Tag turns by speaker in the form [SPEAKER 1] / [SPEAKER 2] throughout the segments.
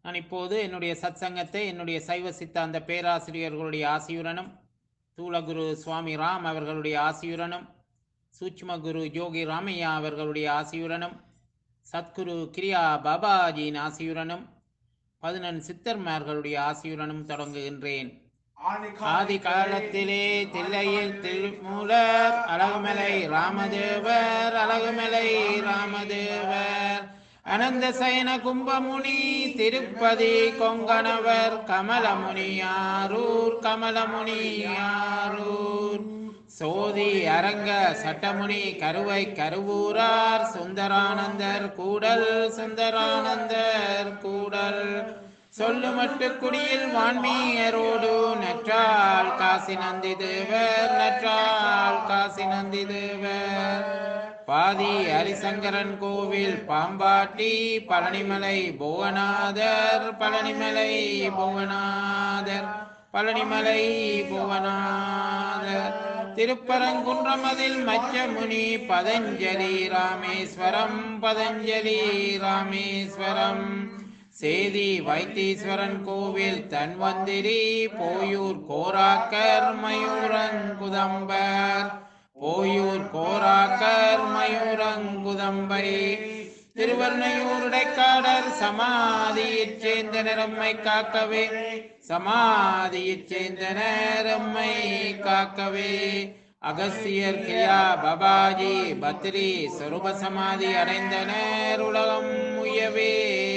[SPEAKER 1] நான் இப்போது என்னுடைய சத்சங்கத்தை என்னுடைய சைவ சித்தாந்த பேராசிரியர்களுடைய ஆசியுடனும் தூளகுரு சுவாமி ராம் அவர்களுடைய ஆசியுடனும் சூட்சும குரு யோகி ராமையா அவர்களுடைய ஆசியுடனும் சத்குரு கிரியா பாபாஜியின் ஆசியுடனும் பதினெண் சித்தர்மார்களுடைய ஆசியுடனும் தொடங்குகின்றேன் ஆதி காலத்திலே தில்லையில் திருமூலர் அழகுமலை ராமதேவர் அழகுமலை ராமதேவர் அனந்த சயன கும்பமுனி திருப்பதி கொங்கணவர் கமலமுனியாரூர் கமலமுனியாரூர் சோதி அரங்க சட்டமுனி கருவை கருவூரார் சுந்தரானந்தர் கூடல் சுந்தரானந்தர் கூடல் சொல்லுமட்டு குடியில் வான்மீயரோடு நற்றால் காசி நந்தி தேவர் நற்றால் காசி நந்தி தேவர் பாதி ஹரிசங்கரன் கோவில் பாம்பாட்டி பழனிமலை புவனாதர் பழனிமலை புவனாதர் பழனிமலை புவனாதர் திருப்பரங்குன்றமதில் மச்சமுனி பதஞ்சலி ராமேஸ்வரம் பதஞ்சலி ராமேஸ்வரம் சேதி வைத்தீஸ்வரன் கோவில் தன்வந்திரி போயூர் கோராக்கர் மயூரங்குதம்பர் போயூர் கோராக்கர் மயூரங்குதம்பை திருவர்ணையூருடைக்காடர் சமாதியைச் சேர்ந்த நிறம்மை காக்கவே சமாதியைச் சேர்ந்த நேரம்மை காக்கவே அகஸ்தியர் கிரியா பபாஜி பத்ரி சொருப சமாதி அடைந்தனர் உலகம் உயவே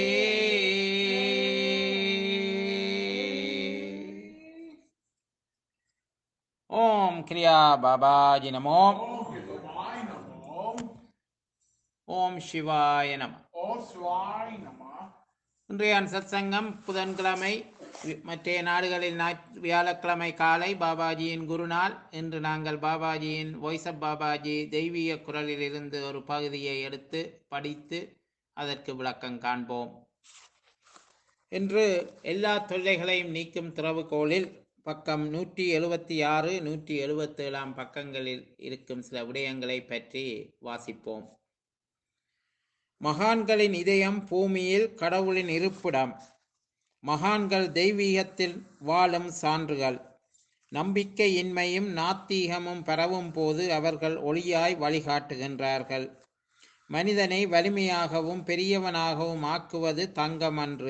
[SPEAKER 1] ஓம் கிரியா பாபாஜி நமோ
[SPEAKER 2] ஓம் சிவாய நமோ
[SPEAKER 1] ஓம் சிவாய நம
[SPEAKER 2] ஓம் சிவாய நம
[SPEAKER 1] இன்றைய சத்சங்கம் புதன்கிழமை வி- மற்ற நாடுகளில் ஞாயிற்- வியாழக்கிழமை காலை பாபாஜியின் குருநாள் இன்று நாங்கள் பாபாஜியின் வாய்ஸ் ஆஃப் பாபாஜி தெய்வீக குரலில் இருந்து ஒரு பகுதியை எடுத்து படித்து அதற்கு விளக்கம் காண்போம் இன்று எல்லா தொல்லைகளையும் நீக்கும் திறவுகோலில் பக்கம் நூற்றி எழுபத்தி ஆறு நூற்றி எழுபத்தேழாம் பக்கங்களில் இருக்கும் சில விடயங்களை பற்றி வாசிப்போம் மகான்களின் இதயம் பூமியில் கடவுளின் இருப்பிடம் மகான்கள் தெய்வீகத்தில் வாழும் சான்றுகள் நம்பிக்கையின்மையும் நாத்தீகமும் பரவும் போது அவர்கள் ஒளியாய் வழிகாட்டுகின்றார்கள் மனிதனை வலிமையாகவும் பெரியவனாகவும் ஆக்குவது தங்கமன்று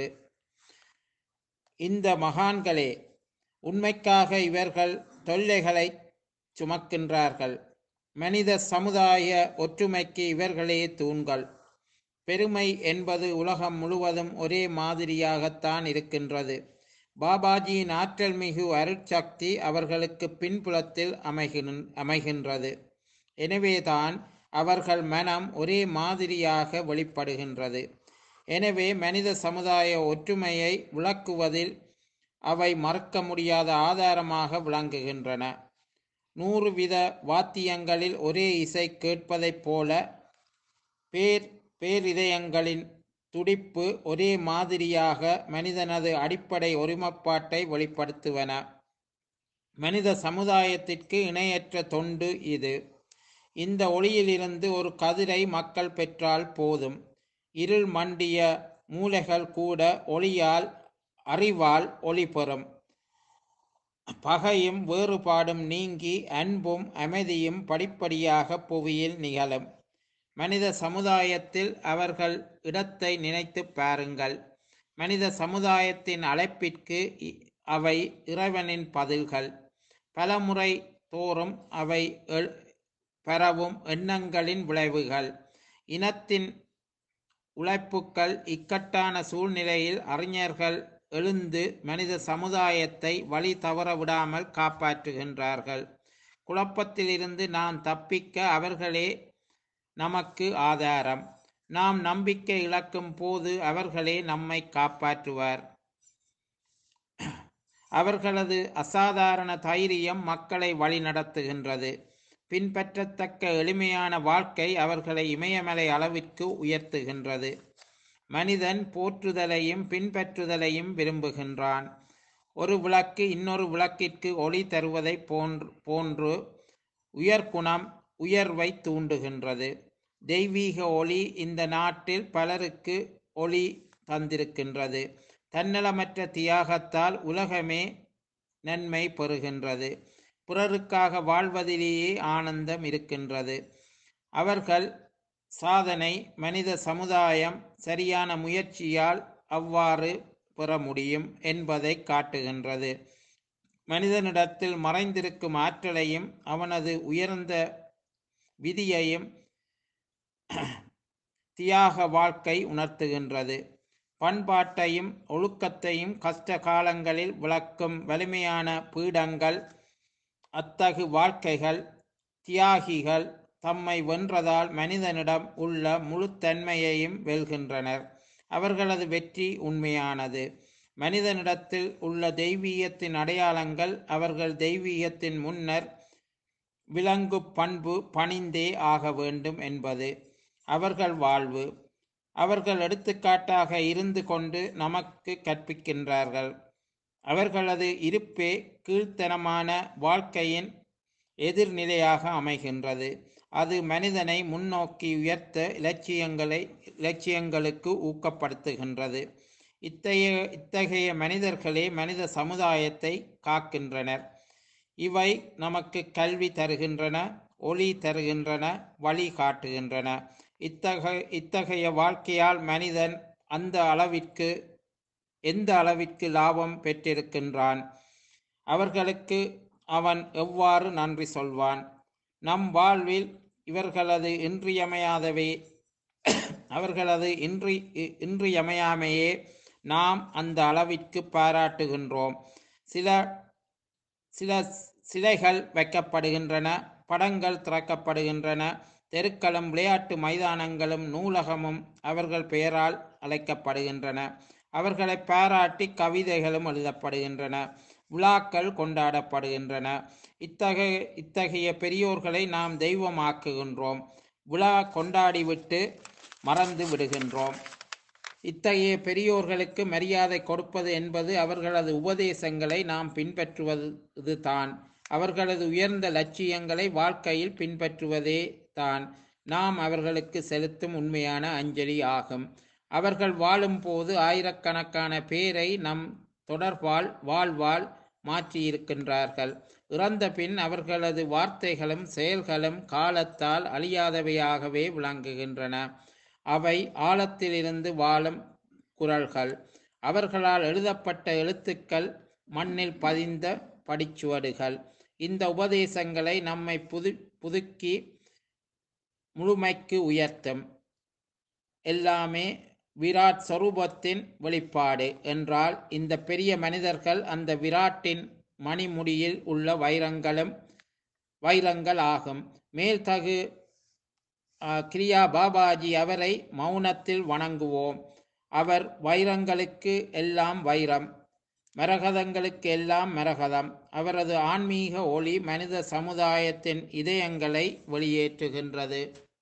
[SPEAKER 1] இந்த மகான்களே உண்மைக்காக இவர்கள் தொல்லைகளை சுமக்கின்றார்கள் மனித சமுதாய ஒற்றுமைக்கு இவர்களே தூண்கள் பெருமை என்பது உலகம் முழுவதும் ஒரே மாதிரியாகத்தான் இருக்கின்றது பாபாஜியின் ஆற்றல் மிகு அருட்சக்தி அவர்களுக்கு பின்புலத்தில் அமைகின் அமைகின்றது எனவேதான் அவர்கள் மனம் ஒரே மாதிரியாக வெளிப்படுகின்றது எனவே மனித சமுதாய ஒற்றுமையை விளக்குவதில் அவை மறக்க முடியாத ஆதாரமாக விளங்குகின்றன நூறு வித வாத்தியங்களில் ஒரே இசை கேட்பதைப் போல பேர் பேரிதயங்களின் துடிப்பு ஒரே மாதிரியாக மனிதனது அடிப்படை ஒருமைப்பாட்டை வெளிப்படுத்துவன மனித சமுதாயத்திற்கு இணையற்ற தொண்டு இது இந்த ஒளியிலிருந்து ஒரு கதிரை மக்கள் பெற்றால் போதும் இருள் மண்டிய மூலைகள் கூட ஒளியால் அறிவால் ஒளி பெறும் பகையும் வேறுபாடும் நீங்கி அன்பும் அமைதியும் படிப்படியாக புவியில் நிகழும் மனித சமுதாயத்தில் அவர்கள் இடத்தை நினைத்து பாருங்கள் மனித சமுதாயத்தின் அழைப்பிற்கு இ- அவை இறைவனின் பதில்கள் பலமுறை தோறும் அவை எழ்- பரவும் எண்ணங்களின் விளைவுகள் இனத்தின் உழைப்புக்கள் இக்கட்டான சூழ்நிலையில் அறிஞர்கள் எழுந்து மனித சமுதாயத்தை வழி தவற விடாமல் காப்பாற்றுகின்றார்கள் குழப்பத்திலிருந்து நாம் தப்பிக்க அவர்களே நமக்கு ஆதாரம் நாம் நம்பிக்கை இழக்கும் போது அவர்களே நம்மை காப்பாற்றுவார் அவர்களது அசாதாரண தைரியம் மக்களை வழிநடத்துகின்றது பின்பற்றத்தக்க எளிமையான வாழ்க்கை அவர்களை இமயமலை அளவிற்கு உயர்த்துகின்றது மனிதன் போற்றுதலையும் பின்பற்றுதலையும் விரும்புகின்றான் ஒரு விளக்கு இன்னொரு விளக்கிற்கு ஒளி தருவதை போன்று போன்று உயர்குணம் உயர்வை தூண்டுகின்றது தெய்வீக ஒளி இந்த நாட்டில் பலருக்கு ஒளி தந்திருக்கின்றது தன்னலமற்ற தியாகத்தால் உலகமே நன்மை பெறுகின்றது பிறருக்காக வாழ்வதிலேயே ஆனந்தம் இருக்கின்றது அவர்கள் சாதனை மனித சமுதாயம் சரியான முயற்சியால் அவ்வாறு பெற முடியும் என்பதை காட்டுகின்றது மனிதனிடத்தில் மறைந்திருக்கும் ஆற்றலையும் அவனது உயர்ந்த விதியையும் தியாக வாழ்க்கை உணர்த்துகின்றது பண்பாட்டையும் ஒழுக்கத்தையும் கஷ்ட காலங்களில் விளக்கும் வலிமையான பீடங்கள் அத்தகு வாழ்க்கைகள் தியாகிகள் தம்மை வென்றதால் மனிதனிடம் உள்ள முழுத்தன்மையையும் வெல்கின்றனர் அவர்களது வெற்றி உண்மையானது மனிதனிடத்தில் உள்ள தெய்வீகத்தின் அடையாளங்கள் அவர்கள் தெய்வீகத்தின் முன்னர் விலங்கு பண்பு பணிந்தே ஆக வேண்டும் என்பது அவர்கள் வாழ்வு அவர்கள் எடுத்துக்காட்டாக இருந்து கொண்டு நமக்கு கற்பிக்கின்றார்கள் அவர்களது இருப்பே கீழ்த்தனமான வாழ்க்கையின் எதிர்நிலையாக அமைகின்றது அது மனிதனை முன்னோக்கி உயர்த்த இலட்சியங்களை இலட்சியங்களுக்கு ஊக்கப்படுத்துகின்றது இத்தகைய இத்தகைய மனிதர்களே மனித சமுதாயத்தை காக்கின்றனர் இவை நமக்கு கல்வி தருகின்றன ஒளி தருகின்றன வழி காட்டுகின்றன இத்தகைய இத்தகைய வாழ்க்கையால் மனிதன் அந்த அளவிற்கு எந்த அளவிற்கு லாபம் பெற்றிருக்கின்றான் அவர்களுக்கு அவன் எவ்வாறு நன்றி சொல்வான் நம் வாழ்வில் இவர்களது இன்றியமையாதவே அவர்களது இன்றி இன்றியமையாமையே நாம் அந்த அளவிற்கு பாராட்டுகின்றோம் சில சில சிலைகள் வைக்கப்படுகின்றன படங்கள் திறக்கப்படுகின்றன தெருக்களும் விளையாட்டு மைதானங்களும் நூலகமும் அவர்கள் பெயரால் அழைக்கப்படுகின்றன அவர்களை பாராட்டி கவிதைகளும் எழுதப்படுகின்றன விழாக்கள் கொண்டாடப்படுகின்றன இத்தகைய இத்தகைய பெரியோர்களை நாம் தெய்வமாக்குகின்றோம் விழா கொண்டாடிவிட்டு மறந்து விடுகின்றோம் இத்தகைய பெரியோர்களுக்கு மரியாதை கொடுப்பது என்பது அவர்களது உபதேசங்களை நாம் பின்பற்றுவது தான் அவர்களது உயர்ந்த லட்சியங்களை வாழ்க்கையில் பின்பற்றுவதே தான் நாம் அவர்களுக்கு செலுத்தும் உண்மையான அஞ்சலி ஆகும் அவர்கள் வாழும்போது ஆயிரக்கணக்கான பேரை நம் தொடர்பால் வாழ்வால் மாற்றியிருக்கின்றார்கள் இறந்த பின் அவர்களது வார்த்தைகளும் செயல்களும் காலத்தால் அழியாதவையாகவே விளங்குகின்றன அவை ஆழத்திலிருந்து வாழும் குரல்கள் அவர்களால் எழுதப்பட்ட எழுத்துக்கள் மண்ணில் பதிந்த படிச்சுவடுகள் இந்த உபதேசங்களை நம்மை புது புதுக்கி முழுமைக்கு உயர்த்தும் எல்லாமே விராட் சொரூபத்தின் வெளிப்பாடு என்றால் இந்த பெரிய மனிதர்கள் அந்த விராட்டின் மணிமுடியில் உள்ள வைரங்களும் வைரங்கள் ஆகும் மேல்தகு கிரியா பாபாஜி அவரை மௌனத்தில் வணங்குவோம் அவர் வைரங்களுக்கு எல்லாம் வைரம் மரகதங்களுக்கு எல்லாம் மரகதம் அவரது ஆன்மீக ஒளி மனித சமுதாயத்தின் இதயங்களை வெளியேற்றுகின்றது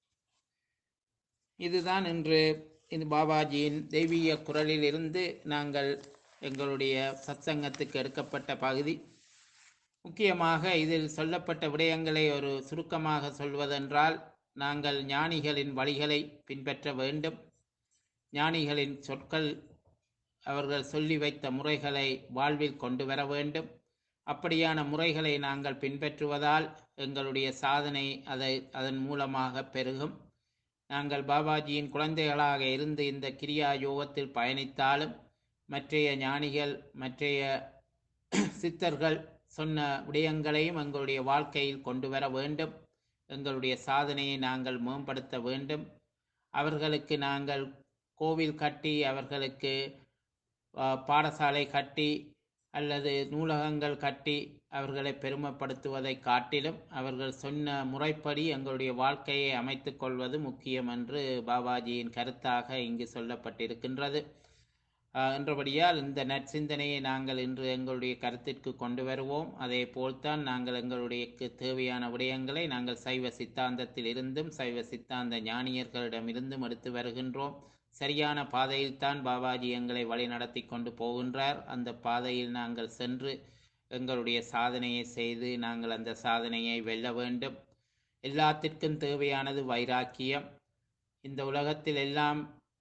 [SPEAKER 1] இதுதான் இன்று இது பாபாஜியின் தெய்வீக குரலில் இருந்து நாங்கள் எங்களுடைய சத்சங்கத்துக்கு எடுக்கப்பட்ட பகுதி முக்கியமாக இதில் சொல்லப்பட்ட விடயங்களை ஒரு சுருக்கமாக சொல்வதென்றால் நாங்கள் ஞானிகளின் வழிகளை பின்பற்ற வேண்டும் ஞானிகளின் சொற்கள் அவர்கள் சொல்லி வைத்த முறைகளை வாழ்வில் கொண்டு வர வேண்டும் அப்படியான முறைகளை நாங்கள் பின்பற்றுவதால் எங்களுடைய சாதனை அதை அதன் மூலமாக பெருகும் நாங்கள் பாபாஜியின் குழந்தைகளாக இருந்து இந்த கிரியா யோகத்தில் பயணித்தாலும் மற்றைய ஞானிகள் மற்றைய சித்தர்கள் சொன்ன விடயங்களையும் எங்களுடைய வாழ்க்கையில் கொண்டு வர வேண்டும் எங்களுடைய சாதனையை நாங்கள் மேம்படுத்த வேண்டும் அவர்களுக்கு நாங்கள் கோவில் கட்டி அவர்களுக்கு பாடசாலை கட்டி அல்லது நூலகங்கள் கட்டி அவர்களை பெருமைப்படுத்துவதை காட்டிலும் அவர்கள் சொன்ன முறைப்படி எங்களுடைய வாழ்க்கையை அமைத்து கொள்வது முக்கியம் என்று பாபாஜியின் கருத்தாக இங்கு சொல்லப்பட்டிருக்கின்றது என்றபடியால் இந்த நற்சிந்தனையை நாங்கள் இன்று எங்களுடைய கருத்திற்கு கொண்டு வருவோம் அதே போல்தான் நாங்கள் எங்களுடைய தேவையான விடயங்களை நாங்கள் சைவ சித்தாந்தத்தில் இருந்தும் சைவ சித்தாந்த ஞானியர்களிடமிருந்தும் எடுத்து வருகின்றோம் சரியான பாதையில்தான் பாபாஜி எங்களை வழி நடத்தி கொண்டு போகின்றார் அந்த பாதையில் நாங்கள் சென்று எங்களுடைய சாதனையை செய்து நாங்கள் அந்த சாதனையை வெல்ல வேண்டும் எல்லாத்திற்கும் தேவையானது வைராக்கியம் இந்த உலகத்தில் எல்லாம்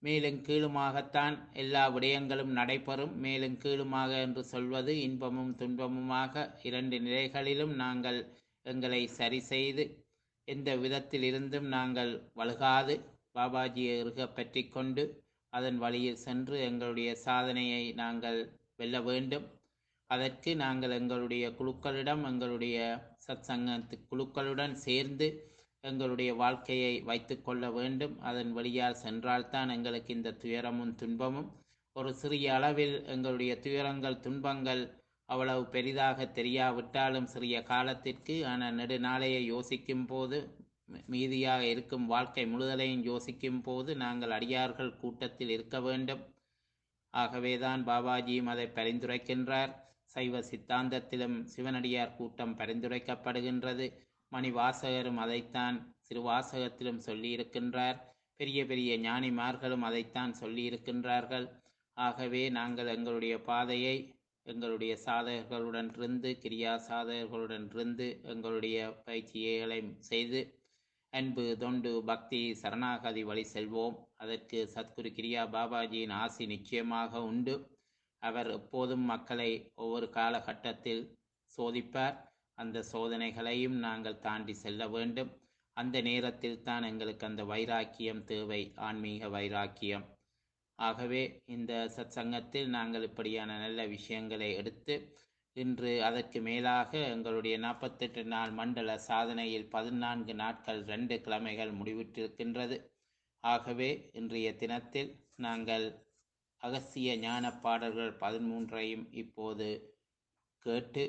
[SPEAKER 1] மேலும் கீழுமாகத்தான் எல்லா விடயங்களும் நடைபெறும் மேலும் கீழுமாக என்று சொல்வது இன்பமும் துன்பமுமாக இரண்டு நிலைகளிலும் நாங்கள் எங்களை சரி செய்து எந்த விதத்தில் இருந்தும் நாங்கள் வழுகாது பாபாஜியை இருக பற்றி கொண்டு அதன் வழியில் சென்று எங்களுடைய சாதனையை நாங்கள் வெல்ல வேண்டும் அதற்கு நாங்கள் எங்களுடைய குழுக்களிடம் எங்களுடைய சத்சங்கத்து குழுக்களுடன் சேர்ந்து எங்களுடைய வாழ்க்கையை வைத்து கொள்ள வேண்டும் அதன் வழியால் சென்றால்தான் எங்களுக்கு இந்த துயரமும் துன்பமும் ஒரு சிறிய அளவில் எங்களுடைய துயரங்கள் துன்பங்கள் அவ்வளவு பெரிதாக தெரியாவிட்டாலும் சிறிய காலத்திற்கு ஆனால் நெடுநாளையை யோசிக்கும் போது மீ- மீதியாக இருக்கும் வாழ்க்கை முழுதலையும் யோசிக்கும் போது நாங்கள் அடியார்கள் கூட்டத்தில் இருக்க வேண்டும் ஆகவேதான் பாபாஜியும் அதை பரிந்துரைக்கின்றார் சைவ சித்தாந்தத்திலும் சிவனடியார் கூட்டம் பரிந்துரைக்கப்படுகின்றது மணிவாசகரும் அதைத்தான் சிறுவாசகத்திலும் சொல்லியிருக்கின்றார் பெரிய பெரிய ஞானிமார்களும் அதைத்தான் சொல்லியிருக்கின்றார்கள் ஆகவே நாங்கள் எங்களுடைய பாதையை எங்களுடைய சாதகர்களுடன் இருந்து கிரியா சாதகர்களுடன் இருந்து எங்களுடைய பயிற்சிகளை செய்து அன்பு தொண்டு பக்தி சரணாகதி வழி செல்வோம் அதற்கு சத்குரு கிரியா பாபாஜியின் ஆசி நிச்சயமாக உண்டு அவர் எப்போதும் மக்களை ஒவ்வொரு காலகட்டத்தில் சோதிப்பார் அந்த சோதனைகளையும் நாங்கள் தாண்டி செல்ல வேண்டும் அந்த நேரத்தில் தான் எங்களுக்கு அந்த வைராக்கியம் தேவை ஆன்மீக வைராக்கியம் ஆகவே இந்த சத்சங்கத்தில் நாங்கள் இப்படியான நல்ல விஷயங்களை எடுத்து இன்று அதற்கு மேலாக எங்களுடைய நாற்பத்தெட்டு நாள் மண்டல சாதனையில் பதினான்கு நாட்கள் ரெண்டு கிழமைகள் முடிவிட்டிருக்கின்றது ஆகவே இன்றைய தினத்தில் நாங்கள் அகசிய ஞான பாடல்கள் பதிமூன்றையும் இப்போது கேட்டு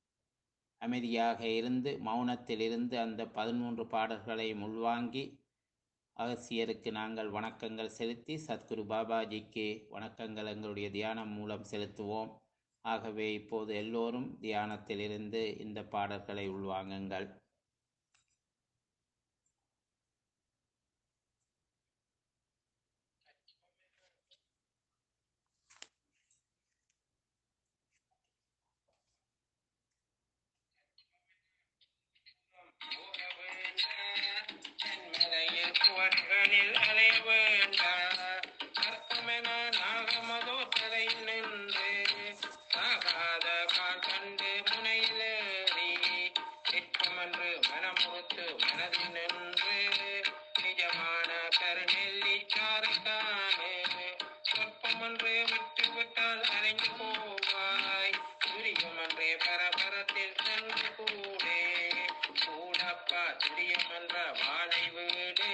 [SPEAKER 1] அமைதியாக இருந்து மௌனத்தில் இருந்து அந்த பதிமூன்று பாடல்களையும் உள்வாங்கி அகசியருக்கு நாங்கள் வணக்கங்கள் செலுத்தி சத்குரு பாபாஜிக்கு வணக்கங்கள் எங்களுடைய தியானம் மூலம் செலுத்துவோம் ஆகவே இப்போது எல்லோரும் தியானத்தில் இருந்து இந்த பாடல்களை உள்வாங்குங்கள்
[SPEAKER 3] தென்மலையில் சுவர்களில் அலைவேண்டா அர்த்தமென நாகமதோ தரையில் நின்று சாகாத கால் கண்டு முனையிலேறி சிற்பமென்று மனமுறுத்து மனதில் நின்று நிஜமான கருநெல்லி சாரைத்தானே சொற்பமென்று விட்டு விட்டால் அலைந்து போவாய் துரியமென்றே பரபரத்தில் சென்று கூடே கூடப்பா துரியமென்ற வாழை வீடு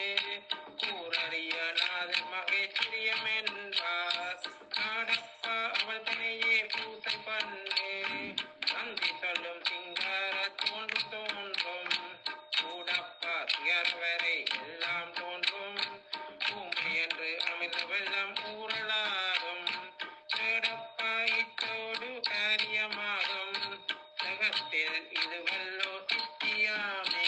[SPEAKER 3] கூறறிய நாதன் மகேஸ்வரியம் என்பார் நாடப்பா அவள் தனையே பூசை பண்ணு நந்தி சொல்லும் சிங்கார தோன்று தோன்றும் கூடப்பா துயர்வரை எல்லாம் தோன்றும் பூமி என்று அமிர்த வெள்ளம் ஊரலாகும் தேடப்பா இத்தோடு காரியமாகும் ஜகத்தில் இது வல்லோ சித்தியாமே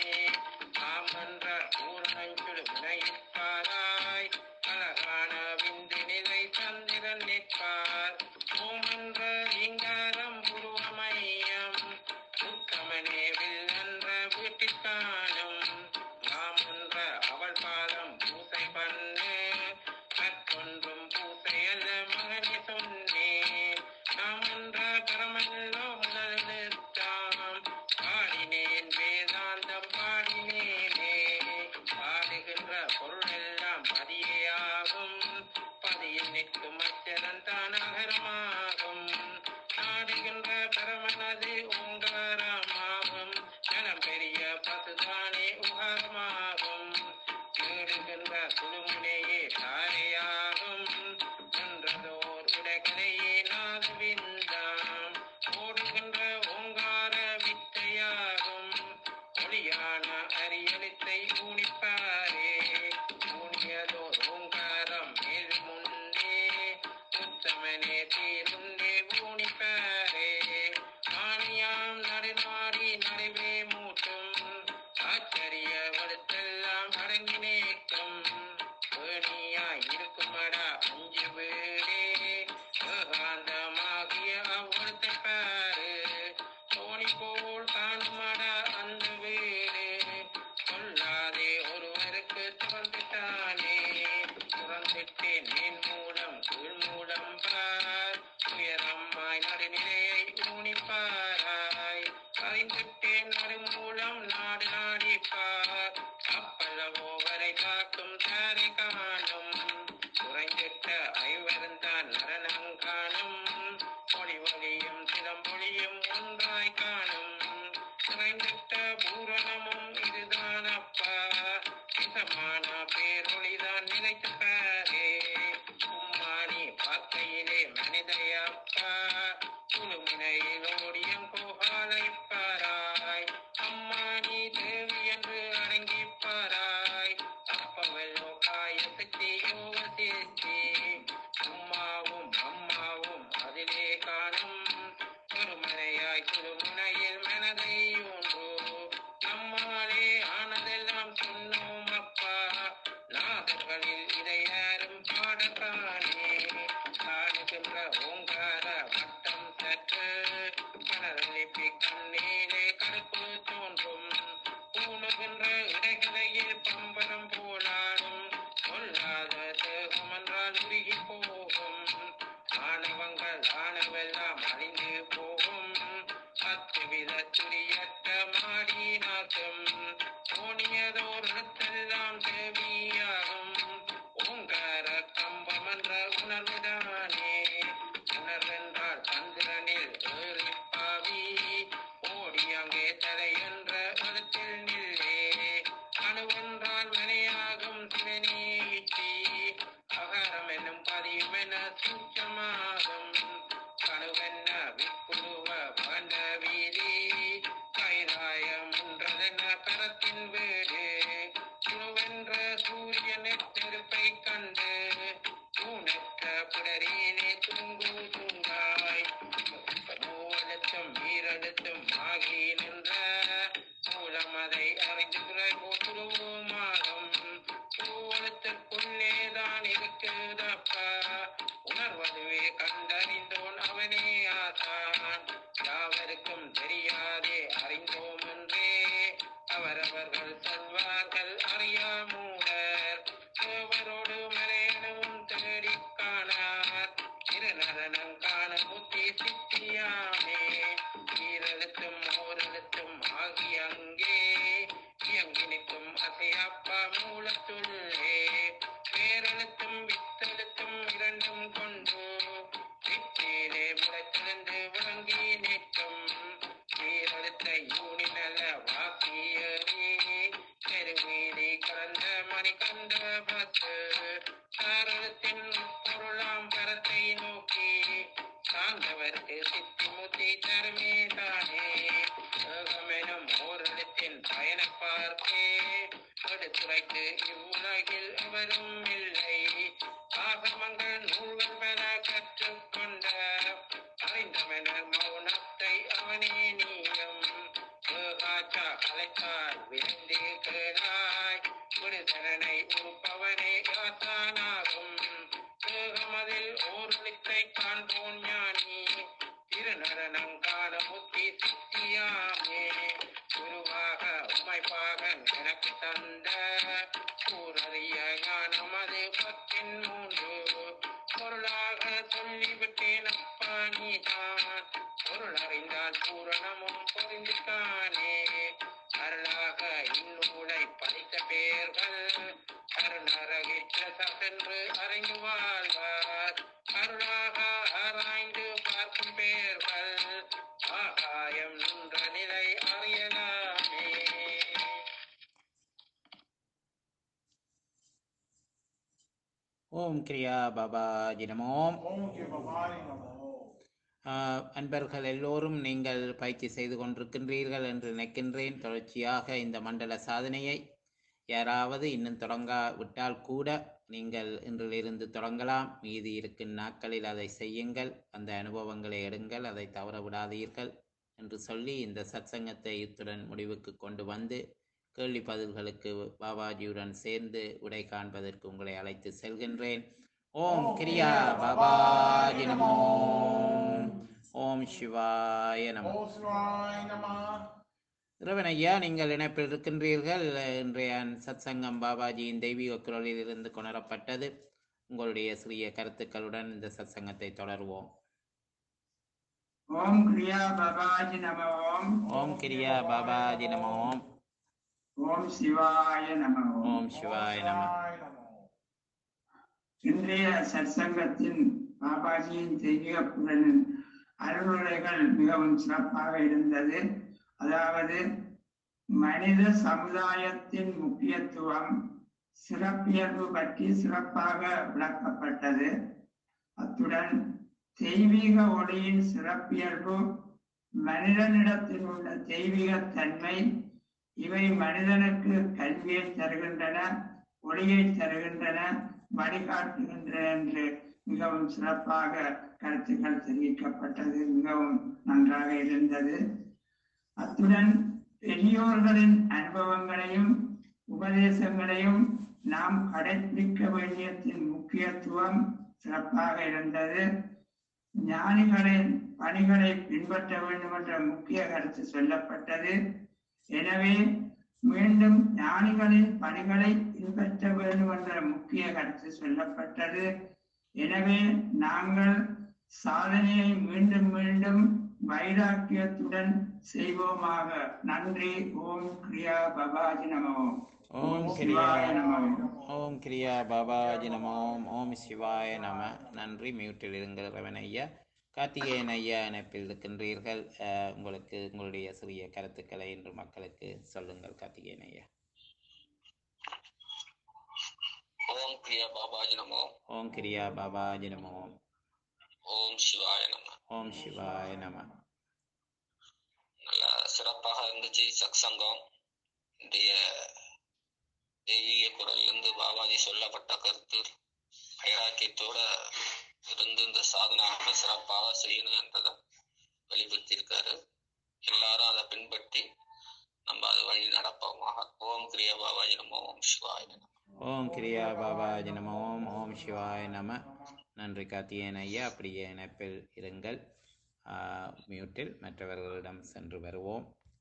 [SPEAKER 3] ஆமன்ற ஊர்நஞ்சுடு வினையிப்பாராய் அழகான விந்து நிலை சந்திரன் நிற்பார் ஓமன்ற இங்காரம் புருவமையம் உத்தமனே வில்லன்ற வீட்டிற்கானும் ராமன்ற அவள் பாதம் பூசை பண்ணு மற்றொன்றும் பூசை அல்ல மகனே சொன்னேன் நாம் என்ற பரமல்லோ முதல் நிறுத்தாம் பாடினேன் வேதாந்தம் பாடினேனே பாடுகின்ற பொருள் எல்லாம் பதியாகும் பதியில் நிற்கும் அச்சரன் தான் அகரமாகும் நாடுகின்ற பரமனது ஓங்காரமாகும் நலம் பெரிய பசுதானே உகாரமாகும் தேடுகின்ற சுடுமுனையே தாரையாகும் நின்றதோர் உடைகளையே நாதுவிந்தாம் ஓடுகின்ற ஓங்கார வித்தையாகும் ஒளியான அரியலித்தை ஊனிப்பாரே ஊனியதோர் ஓங்காரம் மேல் முன்னே உத்தமனே நடுநிலையை ஊனிப்பாராய் அறிந்துட்டேன் நறுமூலம் நாடு நாடிப்பார் அப்பல்லவோ வரை காக்கும் தாரை காணும் குறைந்திட்ட ஐவருந்தான் நரணங்காணும் ஒளி ஒளியும் சிலம்பொழியும் ஒன்றாய் காணும் குறைந்திட்ட பூரணமும் இதுதான் அப்பா இதமான பேரொளிதான் நிலைத்து பாரே உம்மானி பார்க்கையிலே மனிதையப்பா குழுமுனையில் ஓடியம் கோகாலை பாராய் அம்மானி தேவி என்று அடங்கி பாராய் அப்பவல்லோ காய சக்தி யோக சேர்த்தி உம்மாவும் அம்மாவும் அதிலே காணும் ஒருமனையாய் குழுமுனையில் மனதை ஒன்று நம்மாலே ஆனதெல்லாம் சொன்னோம் அப்பா நாதர்களில் இதை யாரும் பாடக்கானே காணுகின்ற ஓங்கார வட்டம் சற்று கணரளிப்பி கண்ணீரே கருப்பு தோன்றும் பூணுகின்ற இடைகளையில் பம்பரம் போலாடும் சொல்லாத தேகம் என்றால் உருகி போகும் ஆணவங்கள் ஆணவெல்லாம் அழிந்து போகும் அத்துவித துரியற்ற மாடி நாக்கும் தோணியதோர் இடத்தெல்லாம் தேவியாகும் ஓங்கார கம்பம் என்ற உணர்வுதானே உணர்வென்றால் சந்திரனில் ஏறி பாவி ஓடி அங்கே தலை என்ற இடத்தில் நில்லே அணுவென்றால் மனையாகும் திறனீச்சி அகரம் என்னும் பதியும் என சூச்சமாகும் கணுவென்ன விக்குருவ வன வீதி கைராயம் என்றதென்ன கரத்தின் வீடு குழுவென்ற சூரியன் நெருப்பை கண்டு தூணற்ற பிடரியிலே தூங்கு தூங்காய் மூவெழுத்தும் ஈரெழுத்தும் ஆகி நின்ற மூலம் அதை அறிந்து துறை போற்றுவோமாகும் பூவெழுத்துக்குள்ளேதான் இருக்குதப்பா உணர்வதுவே கண்டறிந்தோன் அவனே ஆசான் யாவருக்கும் தெரியாதே அறிந்தோம் என்றே அவரவர்கள் சொல்வார்கள் அறியா மூடர் தேவரோடு மலையனவும் தேடி காணார் திருநரனம் காண புத்தி சித்தியாமே ஈரெழுத்தும் ஓரெழுத்தும் ஆகி அங்கே இயங்கி நிற்கும் அசையப்பா மூலத்துள்ளே பேரெழுத்தும் வித்தெழுத்தும் இரண்டும் கொண்டு வித்திலே முளைத்திருந்து விளங்கி நிற்கும் சீரெழுத்தை யூனி நல்ல வாக்கியரே பெருமீதி கலந்த மணி கண்ட பத்து சாரளத்தின் பொருளாம் பரத்தை நோக்கி சார்ந்தவர்க்கு சித்தி முத்தி தருமே தானே ஏகமெனும் ஓரிடத்தின் பயனை பார்க்கே எடுத்துரைத்து இவ்வுலகில் எவரும் இல்லை ஆகமங்கள் நூல்கள் பெற கற்றுக்கொண்ட அறிந்தவன மௌனத்தை அவனே நீயும் ஏகாச்சா அழைத்தால் விரைந்து கேளாய் விடுதலனை உறுப்பவனே ஆசானாகும் ஏகமதில் ஓரொழித்தை காண்போன் ஞானி திருநடனம் காண புத்தி சித்தியாமே குருவாக உமைப்பாகன் எனக்கு தந்த கூறறிய ஞானம் அது பத்தின் மூன்று பொருளாக சொல்லிவிட்டேன் அப்பா நீதான் பொருள் அறிந்தால் பூரணமும் பொருந்தித்தானே அருளாக இந்நூலை படித்த பேர்கள் அருணரகிற்ற சென்று அறிந்து வாழ்வார் அருளாக ஆராய்ந்து பார்க்கும் பேர்கள் ஆகாயம் நின்ற நிலை அறியலாமே
[SPEAKER 1] ஓம் கிரியா பாபாஜி நமோம்
[SPEAKER 2] ओम के भवानी नमो
[SPEAKER 1] ஆஹ், அன்பர்கள் எல்லோரும் நீங்கள் பயிற்சி செய்து கொண்டிருக்கின்றீர்கள் என்று நினைக்கின்றேன் தொடர்ச்சியாக இந்த மண்டல சாதனையை யாராவது இன்னும் தொடங்கா விட்டால் கூட நீங்கள் இன்றிலிருந்து தொடங்கலாம் மீதி இருக்கும் நாட்களில் அதை செய்யுங்கள் அந்த அனுபவங்களை எடுங்கள் அதை தவற விடாதீர்கள் என்று சொல்லி இந்த சத்சங்கத்தை இத்துடன் முடிவுக்கு கொண்டு வந்து கேள்வி பதில்களுக்கு பாபாஜியுடன் சேர்ந்து விடை காண்பதற்கு உங்களை அழைத்து செல்கின்றேன் ஓம் கிரியா பாபாஜி நமோ ஓம் சிவாய நமோ
[SPEAKER 2] ओम शिवाय नमः
[SPEAKER 1] இறைவன் ஐயா நீங்கள் இணைப்பில் இருக்கின்றீர்கள் இன்றைய சத்சங்கம் பாபாஜியின் தெய்வீக குரலில் இருந்து கொணரப்பட்டது உங்களுடைய சிறிய கருத்துக்களுடன் இந்த சத்சங்கத்தை தொடருவோம்
[SPEAKER 4] ஓம் கிரியா பாபாஜி நம ஓம்
[SPEAKER 1] ஓம் கிரியா பாபாஜி நம ஓம்
[SPEAKER 4] ஓம் சிவாய நம ஓம்
[SPEAKER 1] ஓம் சிவாய நம
[SPEAKER 2] சிவாய நமோ
[SPEAKER 4] இன்றைய சற்சங்கத்தின் பாபாஜியின் தெய்வீக குரலின் அருளுரைகள் மிகவும் சிறப்பாக இருந்தது அதாவது மனித சமுதாயத்தின் முக்கியத்துவம் சிறப்பியல்பு பற்றி சிறப்பாக விளக்கப்பட்டது அத்துடன் தெய்வீக ஒளியின் சிறப்பியல்பு மனிதனிடத்தில் உள்ள தெய்வீக தன்மை இவை மனிதனுக்கு கல்வியை தருகின்றன ஒளியை தருகின்றன வழிகாட்டுகின்றன என்று மிகவும் சிறப்பாக கருத்துக்கள் தெரிவிக்கப்பட்டது மிகவும் நன்றாக இருந்தது அத்துடன் பெரியோர்களின் அனுபவங்களையும் உபதேசங்களையும் நாம் கடைபிடிக்க வேண்டியத்தின் முக்கியத்துவம் சிறப்பாக இருந்தது ஞானிகளின் பணிகளை பின்பற்ற வேண்டும் என்ற முக்கிய கருத்து சொல்லப்பட்டது எனவே மீண்டும் ஞானிகளின் பணிகளை பின்பற்ற வேண்டும் என்ற முக்கிய கருத்து சொல்லப்பட்டது எனவே நாங்கள் சாதனையை மீண்டும் மீண்டும் வைராக்கியத்துடன் செய்வோமாக நன்றி ஓம் கிரியா பபாஜி நமோ
[SPEAKER 1] ஓம் கிரியா ஓம் கிரியா பாபாஜி நம ஓம் ஓம் சிவாய நம நன்றி மியூட்டில் இருங்கள் ரவன் ஐயா கார்த்திகேயன் ஐயா இணைப்பில் இருக்கின்றீர்கள் அஹ், உங்களுக்கு உங்களுடைய சிறிய கருத்துக்களை இன்று மக்களுக்கு சொல்லுங்கள் கார்த்திகேயன் ஐயா
[SPEAKER 3] ஓம் பிரியா பாபாஜி நமோ
[SPEAKER 1] ஓம் கிரியா பாபாஜி நம ஓம்
[SPEAKER 3] ஓம் சிவாய நம
[SPEAKER 1] ஓம் சிவாய நம
[SPEAKER 3] நல்ல சிறப்பாக இருந்துச்சு சத்சங்கம் இன்றைய தெய்வீக குரல்ல இருந்து பாபாஜி சொல்லப்பட்ட கருத்து ஐராக்கியத்தோட இருந்து இந்த சாதனாக சிறப்பாக செய்யணும் என்றதை வெளிப்படுத்தியிருக்காரு எல்லாரும் அதை பின்பற்றி நம்ம அது வழி நடப்போமாக ஓம் கிரிய பாபாஜி நமோ ஓம் சிவாய நம
[SPEAKER 1] ஓம் கிரியா பாபாஜி நம ஓம் ஓம் சிவாய நம நன்றி கார்த்திகேயன் ஐயா அப்படியே இணைப்பில் இருங்கள் ஆஹ், மியூட்டில் மற்றவர்களிடம் சென்று வருவோம்